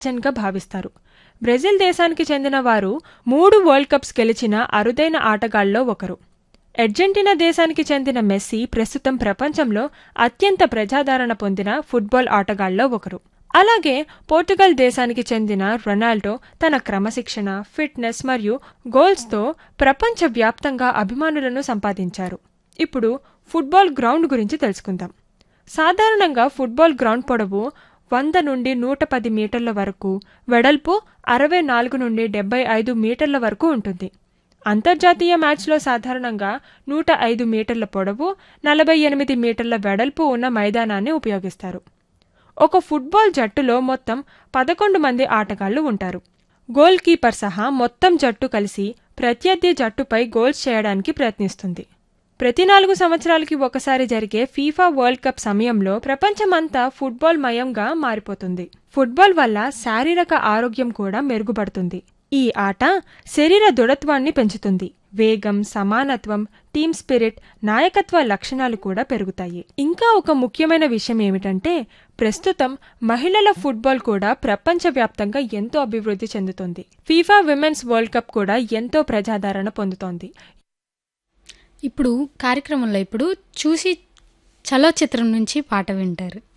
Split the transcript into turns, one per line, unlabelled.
గా భావిస్తారు బ్రెజిల్ దేశానికి చెందిన వారు మూడు వరల్డ్ కప్స్ గెలిచిన అరుదైన ఆటగాళ్లలో ఒకరు అర్జెంటీనా దేశానికి చెందిన మెస్సీ ప్రస్తుతం ప్రపంచంలో అత్యంత ప్రజాదరణ పొందిన ఫుట్బాల్ ఆటగాళ్లలో ఒకరు అలాగే పోర్టుగల్ దేశానికి చెందిన రొనాల్డో తన క్రమశిక్షణ ఫిట్నెస్ మరియు గోల్స్తో ప్రపంచవ్యాప్తంగా అభిమానులను సంపాదించారు ఇప్పుడు ఫుట్బాల్ గ్రౌండ్ గురించి తెలుసుకుందాం సాధారణంగా ఫుట్బాల్ గ్రౌండ్ పొడవు వంద నుండి నూట పది మీటర్ల వరకు వెడల్పు అరవై నాలుగు నుండి డెబ్బై ఐదు మీటర్ల వరకు ఉంటుంది అంతర్జాతీయ మ్యాచ్లో సాధారణంగా నూట ఐదు మీటర్ల పొడవు నలభై ఎనిమిది మీటర్ల వెడల్పు ఉన్న మైదానాన్ని ఉపయోగిస్తారు ఒక ఫుట్బాల్ జట్టులో మొత్తం పదకొండు మంది ఆటగాళ్లు ఉంటారు గోల్ కీపర్ సహా మొత్తం జట్టు కలిసి ప్రత్యర్థి జట్టుపై గోల్స్ చేయడానికి ప్రయత్నిస్తుంది ప్రతి నాలుగు సంవత్సరాలకి ఒకసారి జరిగే ఫీఫా వరల్డ్ కప్ సమయంలో ప్రపంచమంతా ఫుట్బాల్ మయంగా మారిపోతుంది ఫుట్బాల్ వల్ల శారీరక ఆరోగ్యం కూడా మెరుగుపడుతుంది ఈ ఆట శరీర దృఢత్వాన్ని పెంచుతుంది వేగం సమానత్వం టీమ్ స్పిరిట్ నాయకత్వ లక్షణాలు కూడా పెరుగుతాయి ఇంకా ఒక ముఖ్యమైన విషయం ఏమిటంటే ప్రస్తుతం మహిళల ఫుట్బాల్ కూడా ప్రపంచవ్యాప్తంగా ఎంతో అభివృద్ధి చెందుతుంది ఫీఫా విమెన్స్ వరల్డ్ కప్ కూడా ఎంతో ప్రజాదరణ పొందుతోంది
ఇప్పుడు కార్యక్రమంలో ఇప్పుడు చూసి చలో చిత్రం నుంచి పాట వింటారు